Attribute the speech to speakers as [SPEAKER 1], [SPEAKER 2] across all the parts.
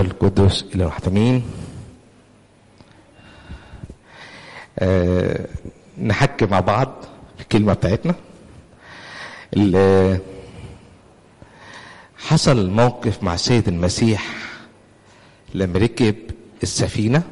[SPEAKER 1] القدس إلى واحد مين آه نحكي مع بعض في الكلمة بتاعتنا حصل موقف مع السيد المسيح لما ركب السفينة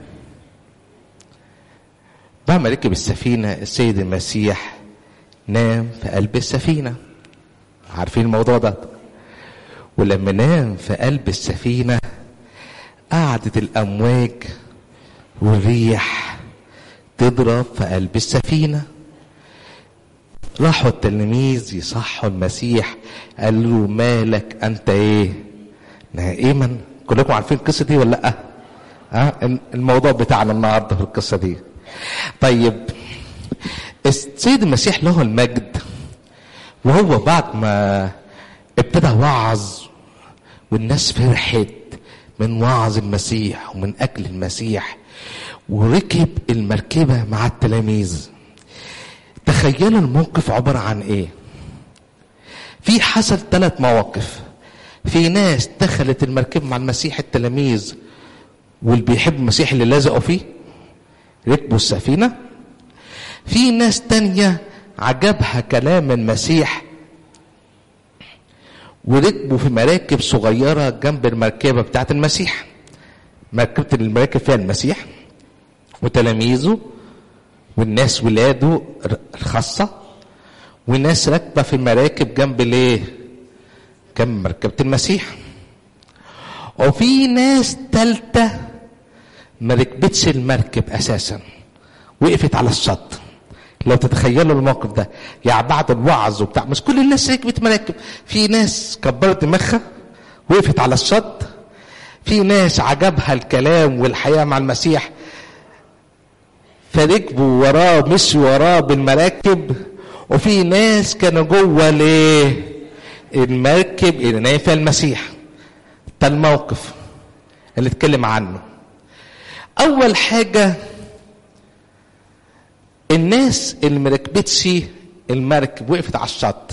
[SPEAKER 1] بعد ما ركب السفينة السيد المسيح نام في قلب السفينة عارفين الموضوع ده ولما نام في قلب السفينة قعدت الأمواج والريح تضرب في قلب السفينة راحوا التلاميذ يصحوا المسيح قالوا له مالك أنت إيه نائما كلكم عارفين القصة دي ولا لأ ها الموضوع بتاعنا النهارده في القصة دي طيب السيد المسيح له المجد وهو بعد ما ابتدى وعظ والناس فرحت من وعظ المسيح ومن اجل المسيح وركب المركبه مع التلاميذ تخيلوا الموقف عباره عن ايه في حصل ثلاث مواقف في ناس دخلت المركبه مع المسيح التلاميذ واللي بيحب المسيح اللي لزقوا فيه ركبوا السفينه في ناس تانية عجبها كلام المسيح وركبوا في مراكب صغيرة جنب المركبة بتاعت المسيح مركبة المراكب فيها المسيح وتلاميذه والناس ولاده الخاصة وناس راكبة في المراكب جنب الايه؟ جنب مركبة المسيح وفي ناس تالتة ما ركبتش المركب أساسا وقفت على الشط لو تتخيلوا الموقف ده يعني بعد الوعظ وبتاع مش كل الناس ركبت مراكب في ناس كبرت دماغها وقفت على الشط في ناس عجبها الكلام والحياة مع المسيح فركبوا وراه مشوا وراه بالمراكب وفي ناس كانوا جوه ليه المركب اللي نايم فيها المسيح ده الموقف اللي اتكلم عنه اول حاجه الناس اللي مركبتش المركب وقفت على الشط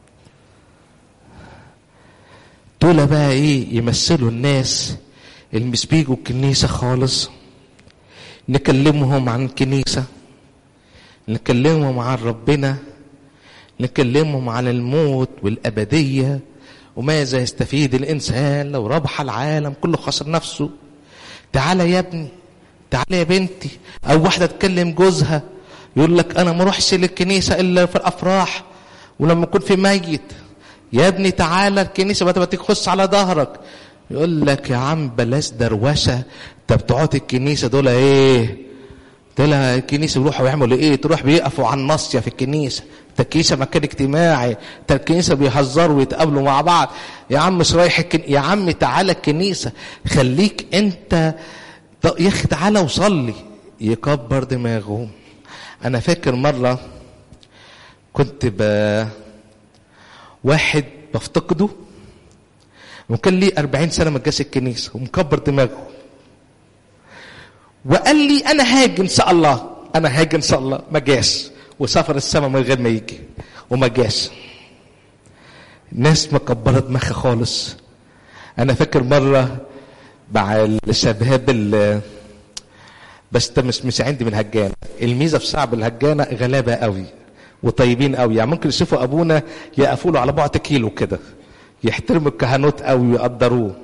[SPEAKER 1] دول بقى ايه يمثلوا الناس اللي مش بيجوا الكنيسة خالص نكلمهم عن الكنيسة نكلمهم عن ربنا نكلمهم عن الموت والأبدية وماذا يستفيد الإنسان لو ربح العالم كله خسر نفسه تعالى يا ابني تعالى يا بنتي أو واحدة تكلم جوزها يقول لك انا ما اروحش للكنيسه الا في الافراح ولما يكون في ميت يا ابني تعالى الكنيسه بقى تخص على ظهرك يقول لك يا عم بلاش دروشه طب بتوع الكنيسه دول ايه دول الكنيسه بيروحوا يعملوا ايه تروح بيقفوا على الناصيه في الكنيسه ده الكنيسه مكان اجتماعي ده الكنيسه بيهزروا ويتقابلوا مع بعض يا عم مش رايح الكن... يا عم تعالى الكنيسه خليك انت يا اخي تعالى وصلي يكبر دماغه انا فاكر مره كنت ب واحد بفتقده وكان لي أربعين سنة ما جاش الكنيسة ومكبر دماغه وقال لي أنا هاجي إن شاء الله أنا هاجي إن شاء الله ما جاش وسافر السما من غير ما يجي وما جاش ناس مكبرة دماغها خالص أنا فاكر مرة مع الشباب اللي بس ده مش مش عندي من الهجانه الميزه في شعب الهجانه غلابه قوي وطيبين قوي يعني ممكن يشوفوا ابونا يقفوا له على بعد كيلو كده يحترموا الكهنوت قوي ويقدروه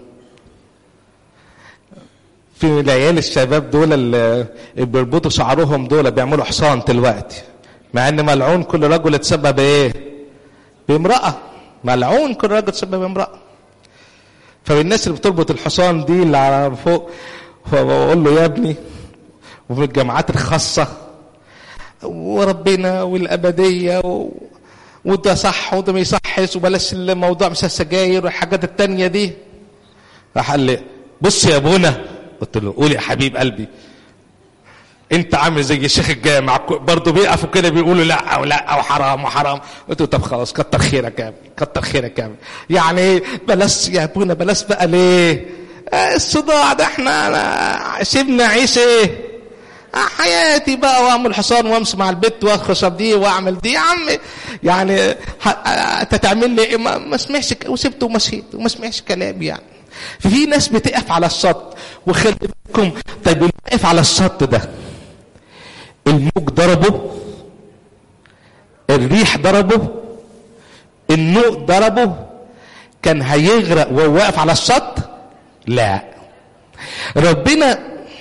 [SPEAKER 1] في العيال الشباب دول اللي بيربطوا شعرهم دول بيعملوا حصان دلوقتي مع ان ملعون كل رجل اتسبب بايه؟ بامراه ملعون كل رجل اتسبب بامراه فالناس اللي بتربط الحصان دي اللي على فوق فبقول له يا ابني وفي الجامعات الخاصة وربنا والأبدية و... وده صح وده ما يصحش وبلاش الموضوع مش السجاير والحاجات التانية دي راح قال لي بص يا ابونا قلت له قول يا حبيب قلبي انت عامل زي الشيخ الجامع برضه بيقفوا كده بيقولوا لا او لا او حرام وحرام قلت له طب خلاص كتر خيرك يا ابني كتر خيرك يا ابني يعني بلاش يا ابونا بلاش بقى ليه الصداع ده احنا سيبنا عيش ايه حياتي بقى واعمل حصان وامشي مع البت واخشب دي واعمل دي يا عم يعني انت تعمل لي ما, ما سمعش وسبته ومشيت وما سمعش كلامي يعني ففي ناس بتقف على الشط وخلي بالكم طيب اللي واقف على الشط ده الموج ضربه الريح ضربه النوء ضربه كان هيغرق وهو واقف على الشط لا ربنا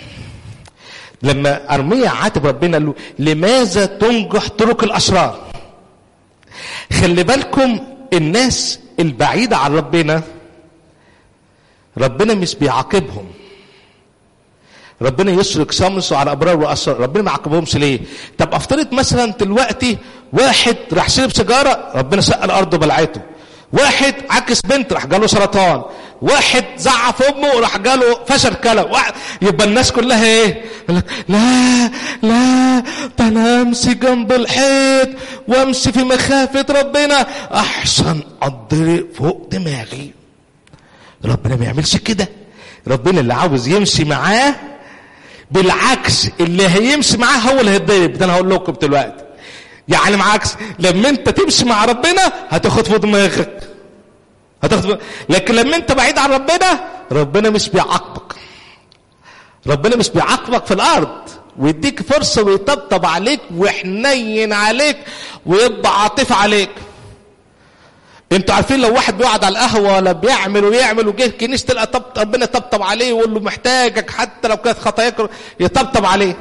[SPEAKER 1] لما ارميا عاتب ربنا قال له لماذا تنجح طرق الاشرار خلي بالكم الناس البعيده عن ربنا ربنا مش بيعاقبهم ربنا يسرق شمسه على ابرار واشرار ربنا ما يعاقبهمش ليه طب افترض مثلا دلوقتي واحد راح شرب سيجاره ربنا شق الارض وبلعته واحد عكس بنت راح جاله سرطان واحد زعف امه راح جاله فشل كلى واحد يبقى الناس كلها ايه يقول لك لا لا ده انا امشي جنب الحيط وامشي في مخافه ربنا احسن اضرب فوق دماغي ربنا ما يعملش كده ربنا اللي عاوز يمشي معاه بالعكس اللي هيمشي معاه هو اللي هيتضرب ده انا هقول لكم دلوقتي يعني معاكس لما انت تمشي مع ربنا هتاخد في دماغك هتاخد في... لكن لما انت بعيد عن ربنا ربنا مش بيعاقبك ربنا مش بيعاقبك في الارض ويديك فرصة ويطبطب عليك ويحنين عليك ويبقى عاطفة عليك انتوا عارفين لو واحد بيقعد على القهوة ولا بيعمل ويعمل وجه كنيسة تلقى طب ربنا يطبطب عليه ويقول له محتاجك حتى لو كانت خطاياك يطبطب عليه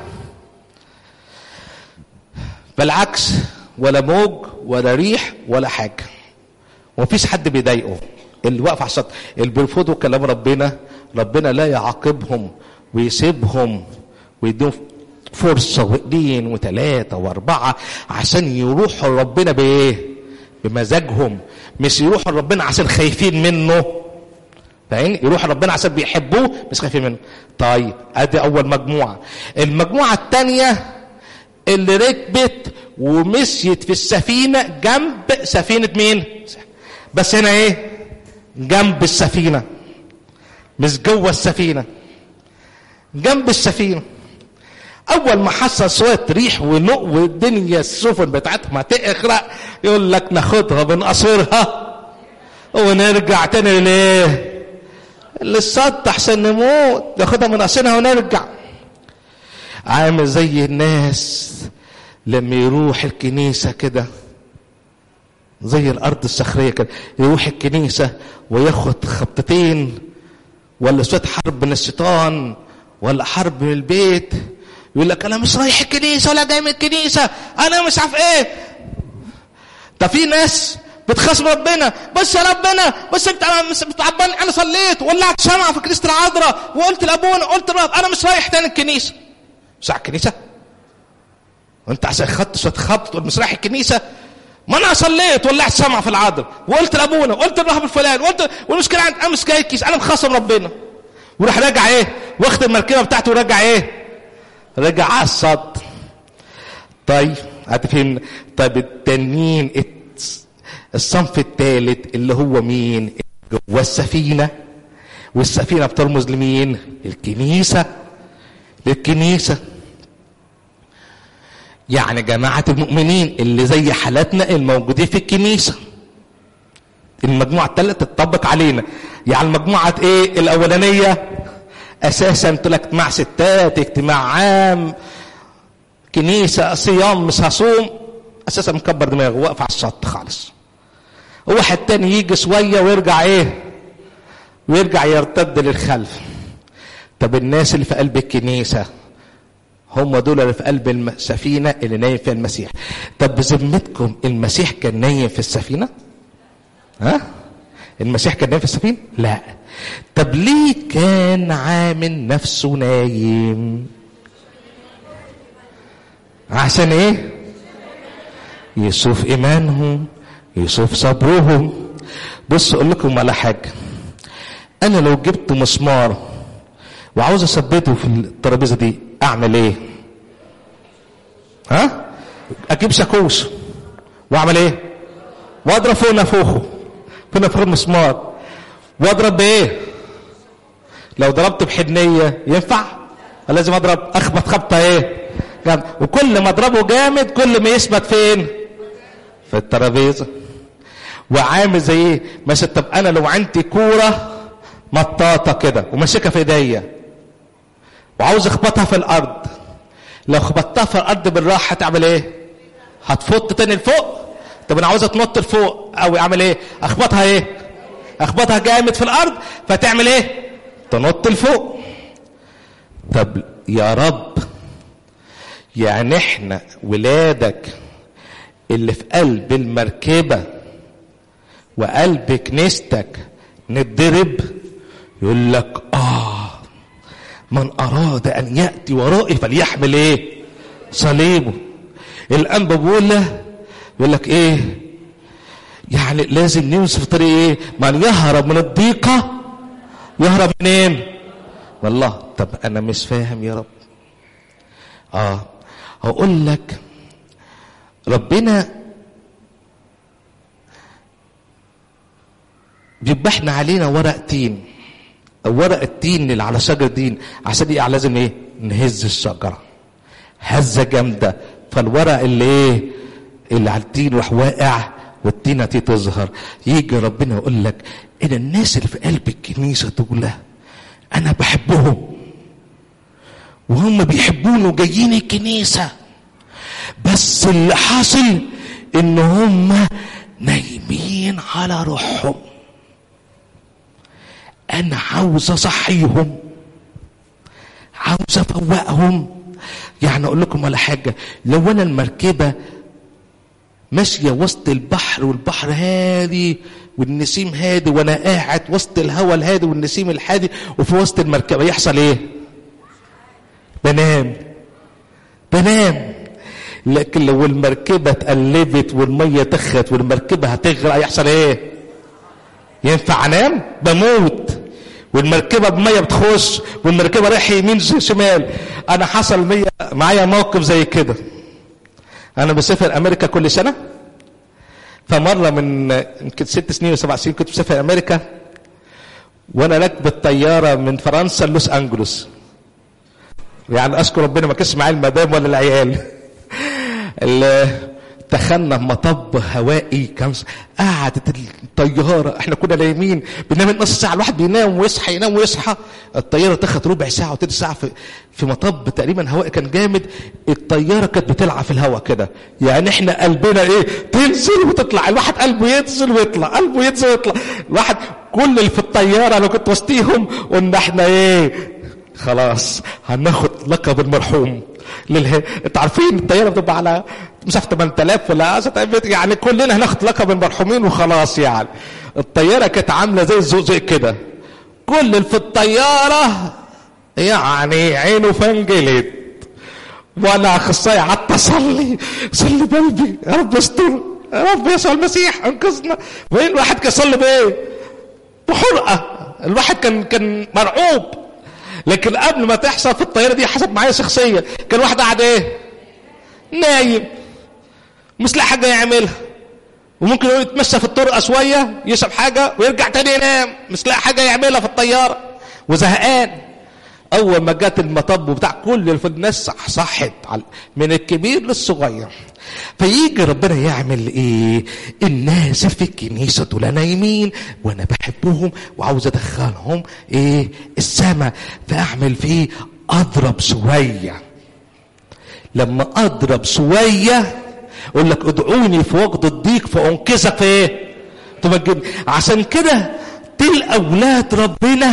[SPEAKER 1] بالعكس ولا موج ولا ريح ولا حاجه ومفيش حد بيضايقه اللي واقف على الشط اللي بيرفضوا كلام ربنا ربنا لا يعاقبهم ويسيبهم ويديهم فرصة واثنين وثلاثة وأربعة عشان يروحوا لربنا بإيه؟ بمزاجهم مش يروحوا لربنا عشان خايفين منه فاهمين؟ يروحوا لربنا عشان بيحبوه مش خايفين منه. طيب ادي أول مجموعة. المجموعة الثانية اللي ركبت ومشيت في السفينة جنب سفينة مين؟ بس هنا ايه؟ جنب السفينة مش جوه السفينة جنب السفينة أول ما حصل شوية ريح ونق والدنيا السفن بتاعتهم هتغرق يقول لك ناخدها بنقصرها ونرجع تاني ليه؟ للسطح عشان نموت ناخدها من قصرها ونرجع عامل زي الناس لما يروح الكنيسة كده زي الأرض الصخرية كده يروح الكنيسة وياخد خبطتين ولا شوية حرب من الشيطان ولا حرب من البيت يقول لك أنا مش رايح الكنيسة ولا جاي من الكنيسة أنا مش عارف إيه ده في ناس بتخاصم ربنا بس يا ربنا بس انت انا مش بتعبني انا صليت ولعت شمعة في كنيسة العذراء وقلت لابونا قلت لرب انا مش رايح تاني الكنيسة مش على الكنيسة وانت عشان خدت شويه خبط تقول مش رايح الكنيسه ما انا صليت ولعت سمع في العذر وقلت لابونا وقلت للراهب الفلاني وقلت والمشكله عندي انا مش جاي الكيس انا مخاصم ربنا وراح راجع ايه واخد المركبه بتاعته ورجع ايه رجع على الصد طيب هتفهم طيب التانيين الصنف الثالث اللي هو مين جوه السفينه والسفينه بترمز لمين الكنيسه للكنيسه يعني جماعة المؤمنين اللي زي حالاتنا الموجودين في الكنيسة المجموعة الثالثة تطبق علينا يعني المجموعة ايه الأولانية أساسا تلك مع ستات اجتماع عام كنيسة صيام مش هصوم أساسا مكبر دماغه واقف على الشط خالص واحد تاني يجي شوية ويرجع ايه ويرجع يرتد للخلف طب الناس اللي في قلب الكنيسه هم دول اللي في قلب السفينة اللي نايم فيها المسيح طب بذمتكم المسيح كان نايم في السفينة ها المسيح كان نايم في السفينة لا طب ليه كان عامل نفسه نايم عشان ايه يشوف ايمانهم يشوف صبرهم بص اقول لكم على حاجه انا لو جبت مسمار وعاوز اثبته في الترابيزه دي اعمل ايه ها اجيب شاكوش واعمل ايه واضرب فوق نافوخه في نافوخ مسمار واضرب بايه لو ضربت بحنيه ينفع لازم اضرب اخبط خبطه ايه جامد وكل ما اضربه جامد كل ما يثبت فين في الترابيزه وعامل زي ايه مثلا طب انا لو عندي كوره مطاطه كده وماسكها في ايديا وعاوز اخبطها في الارض لو خبطتها في الارض بالراحه تعمل ايه هتفط تاني لفوق طب انا عاوزها تنط لفوق او اعمل ايه اخبطها ايه اخبطها جامد في الارض فتعمل ايه تنط لفوق طب يا رب يعني احنا ولادك اللي في قلب المركبه وقلب كنيستك نتضرب يقول لك اه من اراد ان ياتي ورائي فليحمل ايه صليبه الانبا بيقول له يقول لك ايه يعني لازم نمشي في طريق ايه من يهرب من الضيقه يهرب منين والله طب انا مش فاهم يا رب اه هقول لك ربنا بيذبحنا علينا ورق تين او ورق التين اللي على شجر دين عشان ايه لازم ايه نهز الشجره هزه جامده فالورق اللي ايه اللي على التين راح واقع والتينه دي تظهر يجي ربنا يقول لك ان الناس اللي في قلب الكنيسه دول انا بحبهم وهم بيحبوني وجايين الكنيسه بس اللي حاصل ان هم نايمين على روحهم انا عاوز اصحيهم عاوز افوقهم يعني اقول لكم على حاجه لو انا المركبه ماشيه وسط البحر والبحر هادي والنسيم هادي وانا قاعد وسط الهواء الهادي والنسيم الهادي وفي وسط المركبه يحصل ايه بنام بنام لكن لو المركبه اتقلبت والميه تخت والمركبه هتغرق يحصل ايه ينفع انام بموت والمركبه بميه بتخش والمركبه رايحه يمين شمال انا حصل مية معايا موقف زي كده انا بسافر امريكا كل سنه فمره من يمكن ست سنين وسبع سنين كنت بسافر امريكا وانا راكب الطياره من فرنسا لوس انجلوس يعني اشكر ربنا ما كانش معايا المدام ولا العيال دخلنا مطب هوائي كان قعدت الطياره احنا كنا نايمين بننام نص ساعه الواحد بينام ويصحى ينام ويصحى الطياره تاخد ربع ساعه وتلت ساعه في في مطب تقريبا هوائي كان جامد الطياره كانت بتلعب في الهواء كده يعني احنا قلبنا ايه تنزل وتطلع الواحد قلبه ينزل ويطلع قلبه ينزل ويطلع الواحد كل اللي في الطياره لو كنت وسطيهم قلنا احنا ايه خلاص هناخد لقب المرحوم لله انتوا عارفين الطياره بتبقى على مش عارف 8000 ولا يعني كلنا هناخد لقب المرحومين وخلاص يعني الطياره كانت عامله زي الزقزق كده كل اللي في الطياره يعني عينه فنجلت وانا اخصائي قعدت اصلي صلي بقلبي يا رب استر يا رب يسوع المسيح انقذنا وين الواحد كان يصلي بايه؟ بحرقه الواحد كان كان مرعوب لكن قبل ما تحصل في الطياره دي حصلت معايا شخصيا كان واحد قاعد ايه نايم مش لاقي حاجه يعملها وممكن يقول يتمشى في الطرقه شويه يشرب حاجه ويرجع تاني ينام مش لاقي حاجه يعملها في الطياره وزهقان اول ما جت المطب بتاع كل الناس صح صحت من الكبير للصغير فيجي ربنا يعمل ايه الناس في الكنيسة دول نايمين وانا بحبهم وعاوز ادخلهم ايه السماء فاعمل فيه اضرب شوية لما اضرب شوية اقول لك ادعوني في وقت الضيق فانقذك في ايه تمجد عشان كده تلقى اولاد ربنا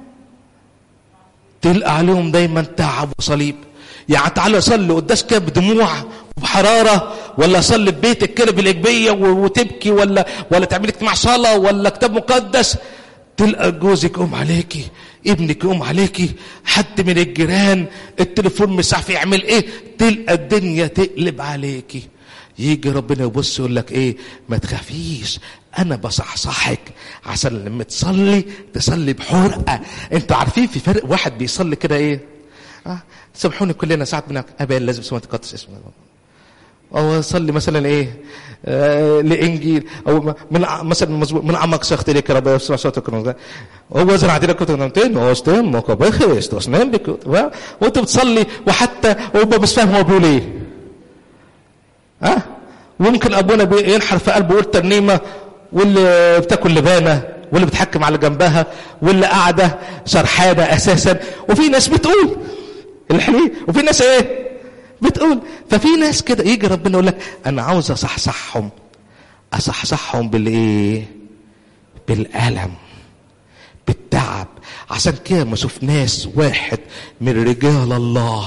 [SPEAKER 1] تلقى عليهم دايما تعب وصليب يعني تعالى صلي قداس كده بدموع وبحراره ولا صلي في بيتك كده بالايجابيه وتبكي ولا ولا تعمل اجتماع صلاه ولا كتاب مقدس تلقى جوزك يقوم عليكي ابنك يقوم عليكي حد من الجيران التليفون مش عارف يعمل ايه تلقى الدنيا تقلب عليكي يجي ربنا يبص يقول لك ايه ما تخافيش انا بصحصحك عشان لما تصلي تصلي بحرقه انتوا عارفين في فرق واحد بيصلي كده ايه آه سامحوني كلنا ساعات بنعمل ابا لازم سمعت تقدس اسمه او صلي مثلا ايه آه لانجيل او من مثلا من عمق سخت لك رب يسمع صوتك هو زرع عندنا كنت نمتين واستم وكبخ استسنان بك وانت بتصلي وحتى وهو مش فاهم هو بيقول ايه ها أه؟ ممكن ابونا ينحر في قلبه يقول ترنيمه واللي بتاكل لبانه واللي بتحكم على جنبها واللي قاعده سرحانه اساسا وفي ناس بتقول الحلوين وفي ناس ايه بتقول ففي ناس كده يجي ربنا يقول لك انا عاوز اصحصحهم اصحصحهم بالايه بالالم بالتعب عشان كده ما شفناش واحد من رجال الله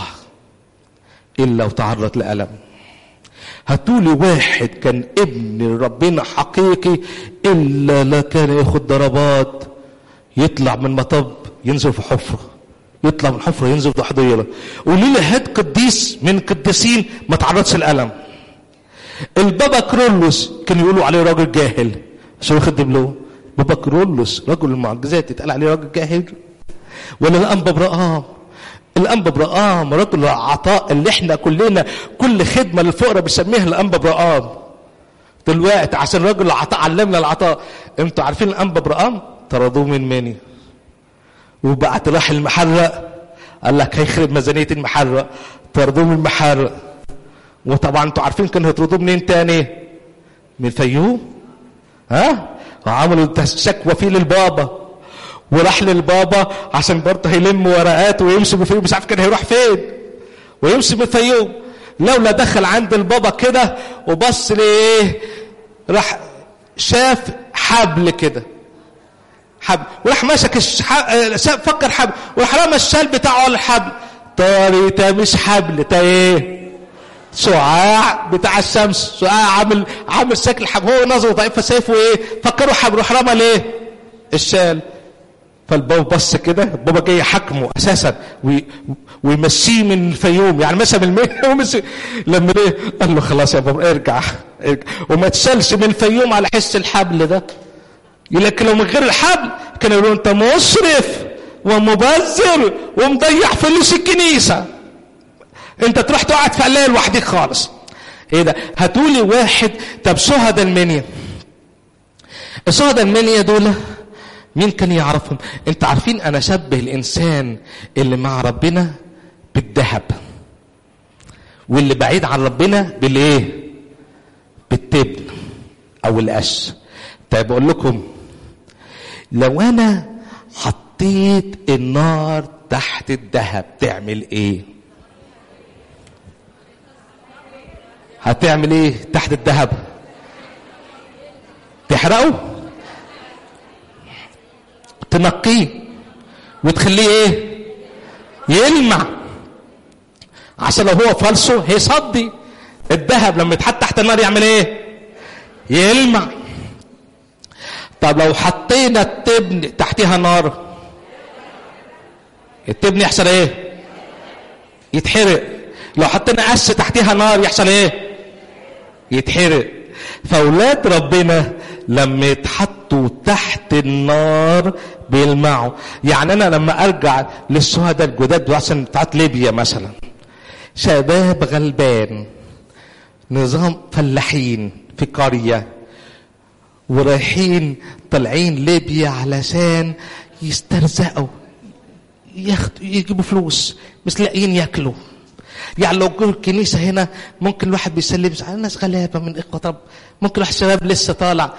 [SPEAKER 1] الا وتعرض لالم هاتولي واحد كان ابن ربنا حقيقي الا لا كان ياخد ضربات يطلع من مطب ينزل في حفره يطلع من حفره ينزل في حضيره قولي لي هات قديس من القديسين ما تعرضش الالم البابا كرولوس كان يقولوا عليه راجل جاهل عشان واخد دبلوم بابا كرولوس رجل المعجزات يتقال عليه راجل جاهل ولا الانبا برقام الانبا برقام رجل العطاء اللي احنا كلنا كل خدمه للفقراء بنسميها الانبا برقام دلوقتي عشان رجل العطاء علمنا العطاء انتوا عارفين الانبا برقام طردوه من مني وبعت راح المحرق قال لك هيخرب ميزانيه المحرق طردوه من المحرق وطبعا انتوا عارفين كانوا هيطردوه منين تاني من الفيوم ها وعملوا شكوى فيه للبابا وراح للبابا عشان برضه هيلم ورقات ويمشي من الفيوم مش عارف كان هيروح فين ويمشي من الفيوم لولا دخل عند البابا كده وبص ليه راح شاف حبل كده حبل وراح مسك الحبل فكر حبل وراح رمى الشال بتاعه على الحبل طاري ده مش حبل ده ايه شعاع بتاع الشمس شعاع عامل عامل شكل حبل هو نظره ضعيف فسيفه ايه فكروا حبل راح رمى ليه الشال فالبابا بص كده البابا جاي يحاكمه اساسا ويمشيه من الفيوم يعني مشى من المنيا ومشي لما ايه قال له خلاص يا بابا ارجع, ارجع. وما تشالش من الفيوم على حس الحبل ده لكن لو من غير الحبل كانوا يقولوا انت مسرف ومبذر ومضيع فلوس الكنيسه انت تروح تقعد في قلايه لوحدك خالص ايه ده هاتولي واحد طب شهداء المنيا الشهداء المنيا دول مين كان يعرفهم انت عارفين انا شبه الانسان اللي مع ربنا بالذهب واللي بعيد عن ربنا بالايه بالتبن او القش طيب اقول لكم لو انا حطيت النار تحت الذهب تعمل ايه هتعمل ايه تحت الذهب تحرقه تنقيه وتخليه ايه يلمع عشان لو هو فالصو هيصدي الذهب لما يتحط تحت النار يعمل ايه يلمع طب لو حطينا التبن تحتها نار التبن يحصل ايه يتحرق لو حطينا قش تحتها نار يحصل ايه يتحرق فاولاد ربنا لما يتحطوا تحت النار بيلمعوا يعني انا لما ارجع للشهداء الجداد مثلا بتاعت ليبيا مثلا شباب غلبان نظام فلاحين في قريه ورايحين طالعين ليبيا علشان يسترزقوا ياخدوا يجيبوا فلوس مش لاقيين ياكلوا يعني لو جه الكنيسه هنا ممكن الواحد بيسلم على ناس غلابه من اخوه طب ممكن واحد شباب لسه طالع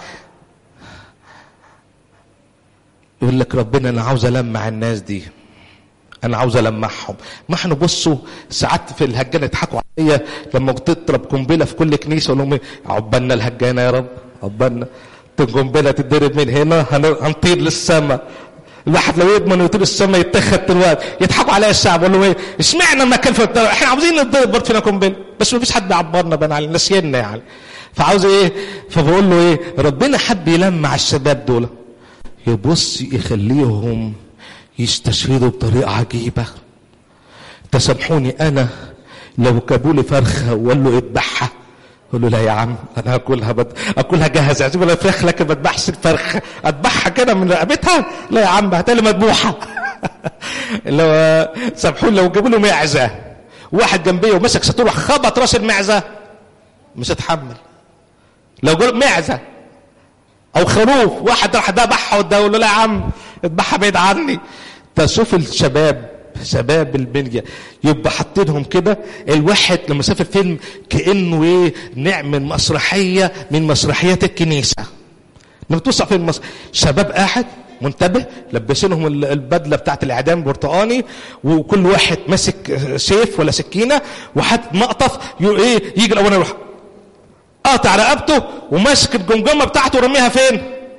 [SPEAKER 1] يقول لك ربنا انا عاوز المع الناس دي انا عاوز المعهم ما احنا بصوا ساعات في الهجانه يضحكوا عليا لما بتضرب قنبله في كل كنيسه اقول لهم عقبالنا الهجانه يا رب عقبالنا القنبله تتضرب من هنا هنطير للسماء الواحد لو يضمن يطير السماء يتخذ دلوقتي يضحكوا عليا الشعب يقول له ايه اشمعنى ما كان في الدرب احنا عاوزين نتضرب برضه فينا قنبله بس ما فيش حد بيعبرنا بقى على نسينا يعني فعاوز ايه فبقول له ايه ربنا حب يلمع الشباب دول يبص يخليهم يستشهدوا بطريقه عجيبه تسامحوني انا لو جابوا لي فرخه وقال له اذبحها اقول له لا يا عم انا اكلها بد... اكلها جاهز اجيب لها فراخ لكن ما اذبحش الفرخه اذبحها كده من رقبتها لا يا عم هاتها لي مذبوحه لو سامحوني لو جابوا له معزه واحد جنبي ومسك سطور خبط راس المعزه مش هتحمل لو قال معزه او خروف واحد راح ذبحها وده يقول له لا يا عم اذبحها بعيد عني تشوف الشباب شباب البنية يبقى حاطينهم كده الواحد لما سافر فيلم كانه ايه نعمل مسرحيه من مسرحيات الكنيسه لما توسع في المصر شباب قاعد منتبه لبسينهم ال- البدله بتاعت الاعدام برتقاني وكل واحد ماسك سيف ولا سكينه وحاطط مقطف ي- ايه يجي الاول يروح قاطع رقبته وماسك الجمجمه بتاعته ورميها فين؟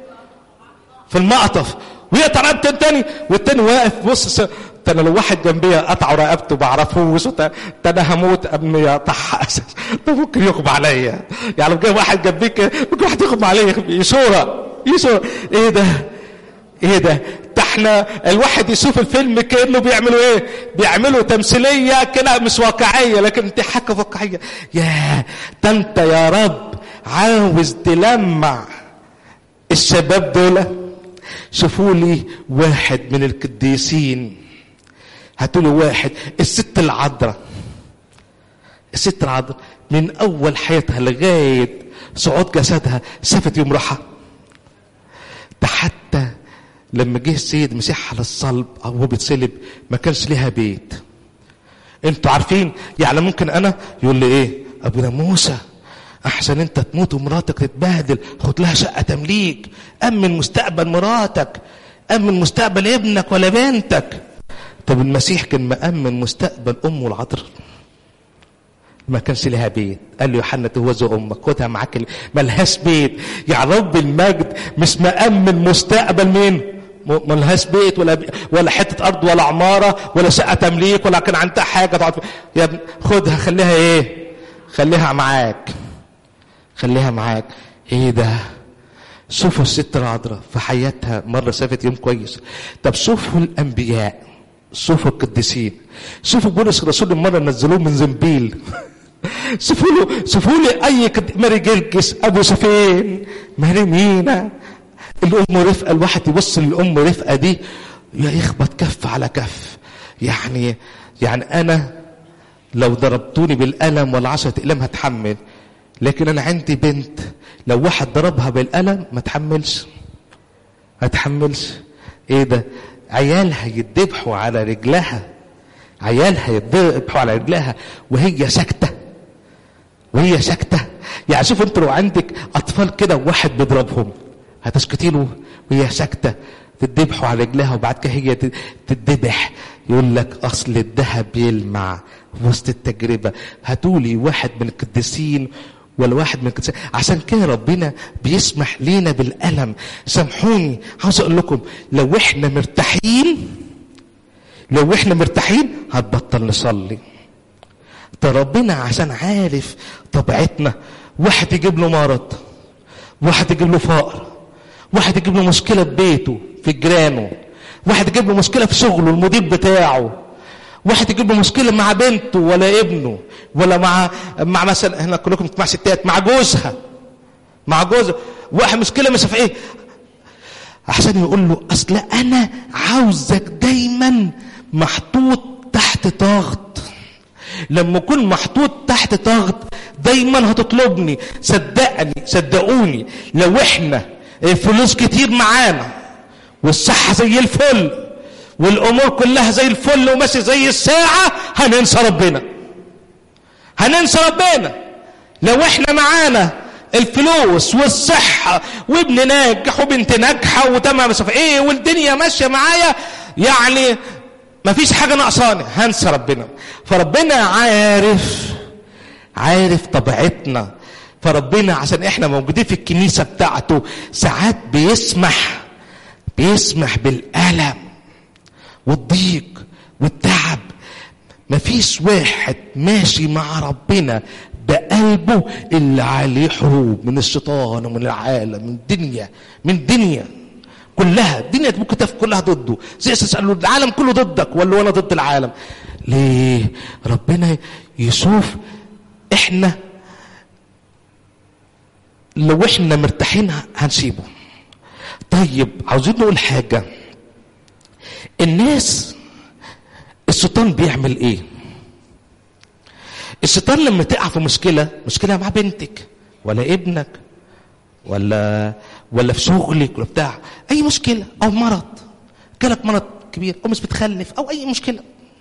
[SPEAKER 1] في المقطف ويقطع رقبته التاني والتاني واقف بص س- ده انا لو واحد جنبي قطع رقبته بعرفوش وت- ده انا هموت قبل ما يقطعها اساسا ده ممكن يغمى عليا يعني لو جاي واحد جنبيك ممكن واحد يغمى عليا يشوره يشوره ايه ده؟ ايه ده؟ ده احنا الواحد يشوف الفيلم كانه بيعملوا ايه؟ بيعملوا تمثيليه كده مش واقعيه لكن دي حاجه واقعيه يا ده انت يا رب عاوز تلمع الشباب دول شوفوا لي واحد من القديسين هاتوا لي واحد الست العذراء الست العذراء من اول حياتها لغايه صعود جسدها شافت يوم راحه ده حتى لما جه السيد المسيح على الصلب او هو بيتصلب ما كانش ليها بيت انتوا عارفين يعني ممكن انا يقول لي ايه ابونا موسى احسن انت تموت ومراتك تتبهدل خد لها شقه تمليك امن مستقبل مراتك امن مستقبل ابنك ولا بنتك طب المسيح كان مأمن مستقبل امه العذراء ما كانش لها بيت قال له يوحنا تهوز امك خدها معاك ال- ملهاش بيت يا رب المجد مش مأمن مستقبل مين م- ملهاش بيت ولا بي ولا حته ارض ولا عماره ولا شقه تمليك ولا كان عندها حاجه تقعد فيها. يا ابني خدها خليها ايه خليها معاك خليها معاك ايه ده شوفوا الست العذراء في حياتها مرة شافت يوم كويس طب شوفوا الأنبياء شوفوا القديسين شوفوا بولس الرسول مرة نزلوه من زنبيل شوفوا له شوفوا لي أي كد... ماري جرجس أبو سفين ماري مينا الأم رفقة الواحد يبص للأم رفقة دي يخبط كف على كف يعني يعني أنا لو ضربتوني بالقلم ولا عشرة أقلام هتحمل لكن أنا عندي بنت لو واحد ضربها بالقلم ما تحملش ما تحملش ايه ده عيالها يتذبحوا على رجلها عيالها يتذبحوا على رجلها وهي ساكته وهي ساكته يعني شوف انت لو عندك اطفال كده وواحد بيضربهم هتسكتي له وهي ساكته تذبحوا على رجلها وبعد كده هي تت- تتذبح يقول لك اصل الذهب يلمع وسط التجربه هاتولي واحد من القديسين ولا واحد من القديسين عشان كده ربنا بيسمح لينا بالالم سامحوني عاوز اقول لكم لو احنا مرتاحين لو احنا مرتاحين هتبطل نصلي ده ربنا عشان عارف طبيعتنا واحد يجيب له مرض واحد يجيب له فقر واحد يجيب له مشكلة في بيته في جيرانه واحد يجيب له مشكلة في شغله المدير بتاعه واحد يجيب له مشكلة مع بنته ولا ابنه ولا مع مع مثلا هنا كلكم مع ستات مع جوزها مع جوزها واحد مشكلة مش عارف ايه عشان يقول له اصل انا عاوزك دايما محطوط تحت ضغط لما اكون محطوط تحت ضغط دايما هتطلبني صدقني صدقوني لو احنا الفلوس كتير معانا والصحه زي الفل والامور كلها زي الفل وماشي زي الساعه هننسى ربنا هننسى ربنا لو احنا معانا الفلوس والصحة وابن ناجح وبنت ناجحة وتمام مش عارف ايه والدنيا ماشية معايا يعني مفيش حاجة ناقصاني هنسى ربنا فربنا عارف عارف طبيعتنا فربنا عشان احنا موجودين في الكنيسة بتاعته ساعات بيسمح بيسمح بالألم والضيق والتعب مفيش واحد ماشي مع ربنا بقلبه اللي عليه حروب من الشيطان ومن العالم من الدنيا من الدنيا كلها الدنيا ممكن تقف كلها ضده زي تسأله العالم كله ضدك ولا انا ضد العالم ليه ربنا يشوف احنا لو احنا مرتاحين هنسيبه طيب عاوزين نقول حاجة الناس الشيطان بيعمل ايه الشيطان لما تقع في مشكلة مشكلة مع بنتك ولا ابنك ولا ولا في شغلك ولا بتاع اي مشكلة او مرض جالك مرض كبير او مش بتخلف او اي مشكلة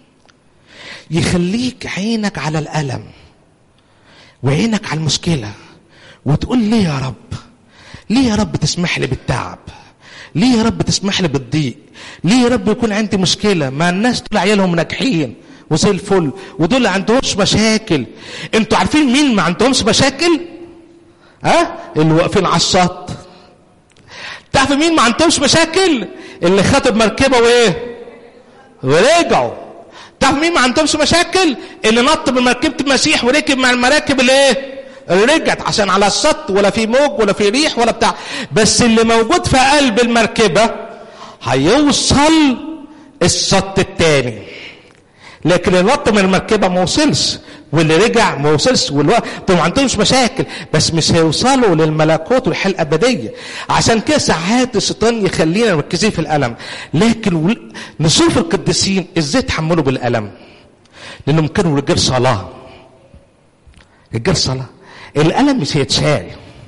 [SPEAKER 1] يخليك عينك على الألم وعينك على المشكلة وتقول ليه يا رب ليه يا رب تسمح لي بالتعب ليه يا رب تسمح لي بالضيق ليه يا رب يكون عندي مشكله مع الناس دول عيالهم ناجحين وزي الفل ودول اللي عندهمش مشاكل انتوا عارفين مين ما عندهمش مشاكل ها اللي واقفين على الشط تعرف مين ما عندهمش مشاكل اللي خاطب مركبه وايه ورجعوا تعرف مين ما عندهمش مشاكل اللي نط من مركبه المسيح وركب مع المراكب اللي ايه رجعت عشان على الشط ولا في موج ولا في ريح ولا بتاع بس اللي موجود في قلب المركبه هيوصل الشط التاني لكن اللي نط من المركبه ما وصلش واللي رجع ما وصلش والوقت طبعا ما عندهمش مشاكل بس مش هيوصلوا للملكوت والحياه الابديه عشان كده ساعات الشيطان يخلينا مركزين في الالم لكن نشوف القديسين ازاي تحملوا بالالم لانهم كانوا رجال صلاه رجال صلاه الالم مش هيتشال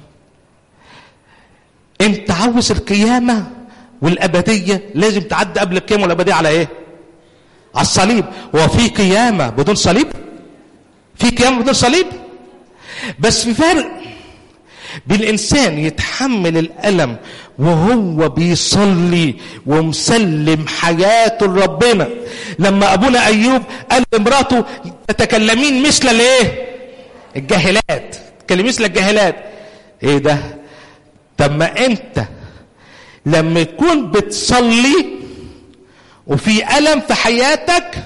[SPEAKER 1] انت عاوز القيامه والابديه لازم تعدي قبل القيامه والابديه على ايه على الصليب هو في قيامه بدون صليب في قيامه بدون صليب بس في فرق بين الانسان يتحمل الالم وهو بيصلي ومسلم حياته لربنا لما ابونا ايوب قال لمراته تتكلمين مثل الايه الجاهلات تتكلمين مثل الجاهلات ايه ده طب ما انت لما تكون بتصلي وفي الم في حياتك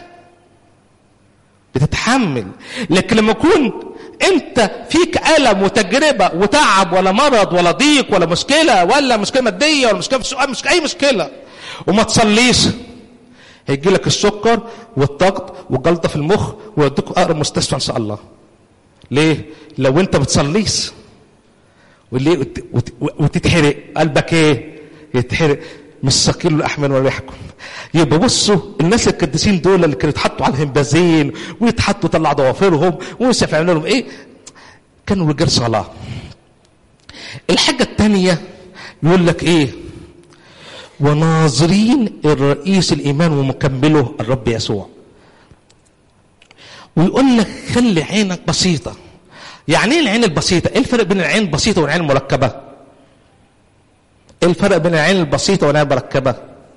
[SPEAKER 1] بتتحمل لكن لما يكون انت فيك الم وتجربه وتعب ولا مرض ولا ضيق ولا مشكله ولا مشكله ماديه ولا مشكله في السؤال مش اي مشكله وما تصليش هيجي لك السكر والضغط والجلطه في المخ ويوديك اقرب مستشفى ان شاء الله ليه لو انت بتصليش وليه وتتحرق قلبك ايه يتحرق مش ثقيل الاحمال ولا ريحكم يبقى بصوا الناس القديسين دول اللي كانوا يتحطوا على الهمبازين ويتحطوا طلع ضوافرهم ومش يعملوا لهم ايه كانوا رجال صلاه الحاجه الثانيه يقول لك ايه وناظرين الرئيس الايمان ومكمله الرب يسوع ويقول لك خلي عينك بسيطه يعني ايه العين البسيطه ايه الفرق بين العين البسيطه والعين المركبه ايه الفرق بين العين البسيطه والعين المركبه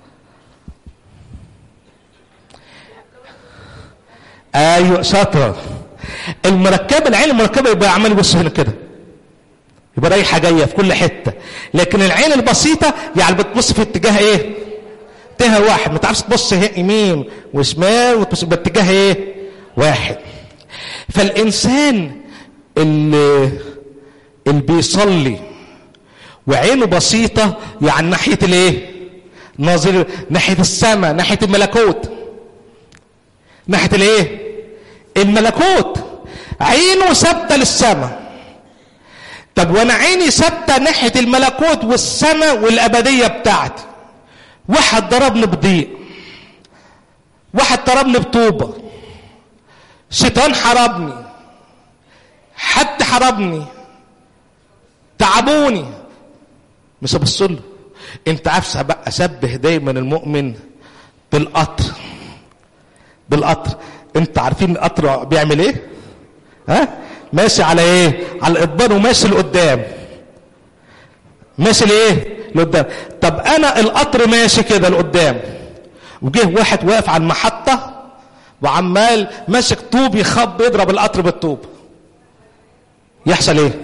[SPEAKER 1] ايوه شاطره المركبه العين المركبه يبقى عمال يبص هنا كده يبقى رايحه جايه في كل حته لكن العين البسيطه يعني بتبص في اتجاه ايه اتجاه واحد ما تعرفش تبص يمين وشمال وتبص باتجاه ايه واحد فالانسان اللي اللي بيصلي وعينه بسيطة يعني ناحية الايه ناظر ناحية السماء ناحية الملكوت ناحية الايه الملكوت عينه ثابتة للسماء طب وانا عيني ثابتة ناحية الملكوت والسماء والابدية بتاعتي واحد ضربني بضيق واحد ضربني بطوبة شيطان حربني حد حربني تعبوني مش ابص له انت عارف اشبه دايما المؤمن بالقطر بالقطر انت عارفين القطر بيعمل ايه ها ماشي على ايه على القضبان وماشي لقدام ماشي لايه لقدام طب انا القطر ماشي كده لقدام وجه واحد واقف على المحطه وعمال ماسك طوب يخب يضرب القطر بالطوب يحصل ايه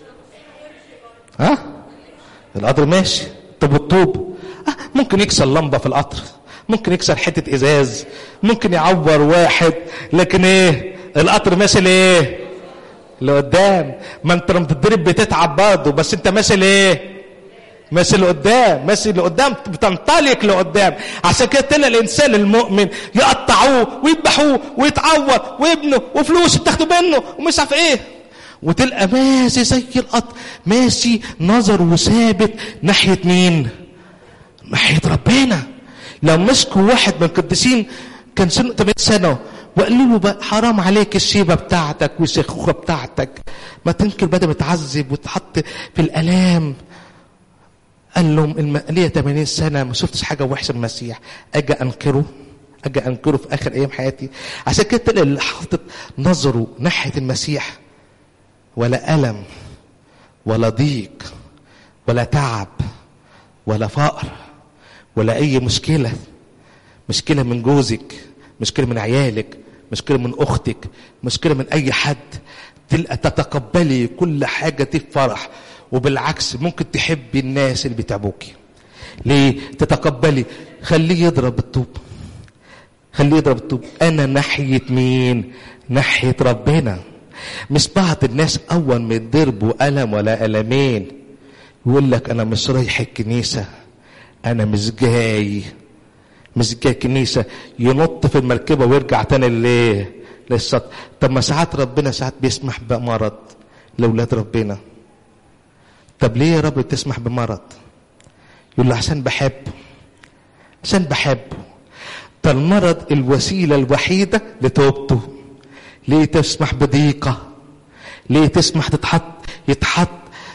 [SPEAKER 1] ها القطر ماشي طب الطوب آه ممكن يكسر لمبه في القطر ممكن يكسر حته ازاز ممكن يعور واحد لكن ايه القطر ماشي لايه لقدام ما انت لما تتضرب بتتعب برضه بس انت ماشي لايه ماشي لقدام ماشي لقدام بتنطلق لقدام عشان كده تلاقي الانسان المؤمن يقطعوه ويذبحوه ويتعور وابنه وفلوس بتاخدوا منه ومش عارف ايه وتلقى ماشي زي القطر ماشي نظر وثابت ناحية مين ناحية ربنا لو مسكوا واحد من القديسين كان سنه 80 سنة وقالوا له بقى حرام عليك الشيبة بتاعتك والشيخوخة بتاعتك ما تنكر بدل متعذب وتحط في الآلام قال لهم ليا 80 سنة ما شفتش حاجة وحشة المسيح أجي أنكره أجي أنكره في آخر أيام حياتي عشان كده تلاقي اللي حاطط نظره ناحية المسيح ولا ألم ولا ضيق ولا تعب ولا فقر ولا اي مشكله مشكله من جوزك مشكله من عيالك مشكله من اختك مشكله من اي حد تلقى تتقبلي كل حاجه دي بفرح وبالعكس ممكن تحبي الناس اللي بيتعبوكي ليه تتقبلي خليه يضرب الطوب خليه يضرب الطوب انا ناحيه مين ناحيه ربنا مش بعض الناس اول ما يتضربوا الم ولا المين يقول لك انا مش رايح الكنيسه انا مش جاي مش جاي كنيسه ينط في المركبه ويرجع تاني ليه للسطح طب ما ساعات ربنا ساعات بيسمح بمرض لاولاد ربنا طب ليه يا رب تسمح بمرض يقول له عشان بحبه عشان بحبه ده المرض الوسيله الوحيده لتوبته ليه تسمح بضيقه ليه تسمح تتحط يتحط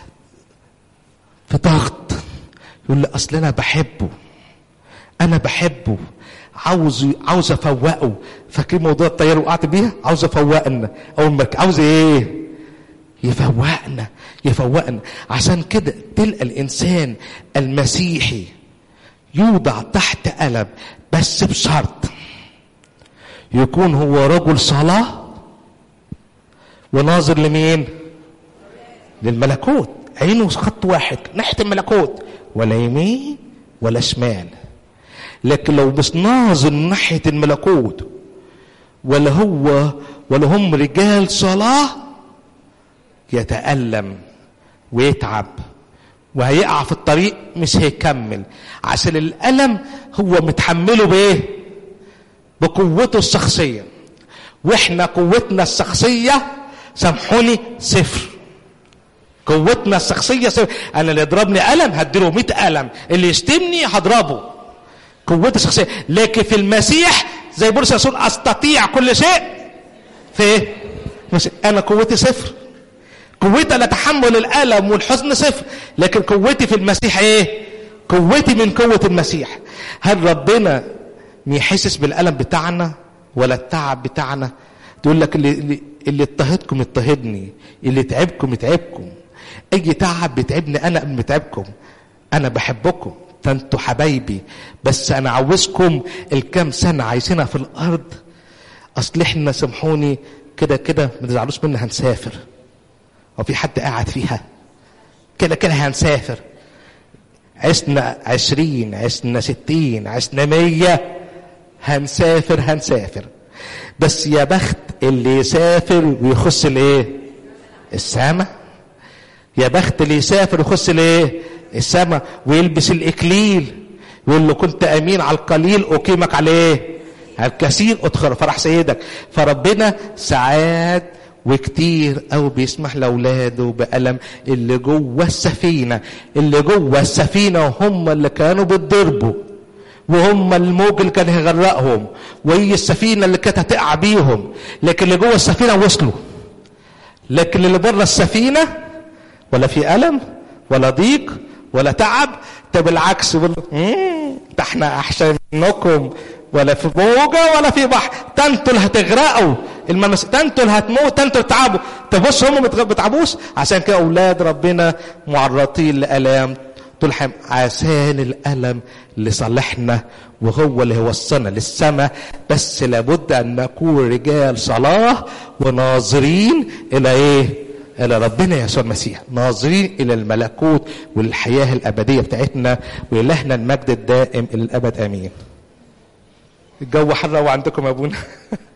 [SPEAKER 1] في ضغط يقول لي اصل انا بحبه انا بحبه عاوز عاوز افوقه فاكرين موضوع الطياره وقعت بيها عاوز افوقنا اول ما عاوز ايه يفوقنا يفوقنا عشان كده تلقى الانسان المسيحي يوضع تحت ألم بس بشرط يكون هو رجل صلاة وناظر لمين للملكوت عينه خط واحد ناحية الملكوت ولا يمين ولا شمال لكن لو مش ناظر ناحية الملكوت ولا هو ولا هم رجال صلاة يتألم ويتعب وهيقع في الطريق مش هيكمل عشان الألم هو متحمله بإيه؟ بقوته الشخصية واحنا قوتنا الشخصية سامحوني صفر قوتنا الشخصية صفر أنا اللي يضربني قلم هديله 100 قلم اللي يشتمني هضربه قوتي الشخصية لكن في المسيح زي بولس الرسول أستطيع كل شيء في إيه؟ أنا قوتي صفر قوتي لتحمل الألم والحزن صفر لكن قوتي في المسيح إيه؟ قوتي من قوة المسيح هل ربنا ما يحسس بالألم بتاعنا ولا التعب بتاعنا تقول لك اللي, اللي, اللي اضطهدكم اضطهدني اللي تعبكم يتعبكم اي تعب بيتعبني انا قبل ما يتعبكم انا بحبكم ده انتوا حبايبي بس انا عاوزكم الكام سنه عايزينها في الارض اصل احنا سامحوني كده كده ما تزعلوش منا هنسافر هو في حد قاعد فيها كده كده هنسافر عشنا عشرين عشنا ستين عشنا مية هنسافر هنسافر بس يا بخت اللي يسافر ويخص الايه السما يا بخت اللي يسافر ويخص الايه السما ويلبس الاكليل يقول له كنت امين على القليل اقيمك على ايه على الكثير ادخل فرح سيدك فربنا ساعات وكتير او بيسمح لاولاده بألم اللي جوه السفينة اللي جوه السفينة هم اللي كانوا بيتضربوا وهم الموج اللي كان هيغرقهم وهي السفينة اللي كانت هتقع بيهم لكن اللي جوه السفينة وصلوا لكن اللي بره السفينة ولا في ألم ولا ضيق ولا تعب ده بالعكس ده احنا احسن منكم ولا في موجه ولا في بحر ده انتوا اللي هتغرقوا المنس ده انتوا اللي هتموت ده انتوا اللي تعبوا تبص هم ما بتعبوش عشان كده اولاد ربنا معرضين لالام طول حياتهم عشان الالم اللي صالحنا وهو اللي هيوصلنا للسماء بس لابد ان نكون رجال صلاه وناظرين الى ايه؟ الى ربنا يسوع المسيح ناظرين الى الملكوت والحياه الابديه بتاعتنا والهنا المجد الدائم الى الابد امين الجو حر وعندكم يا ابونا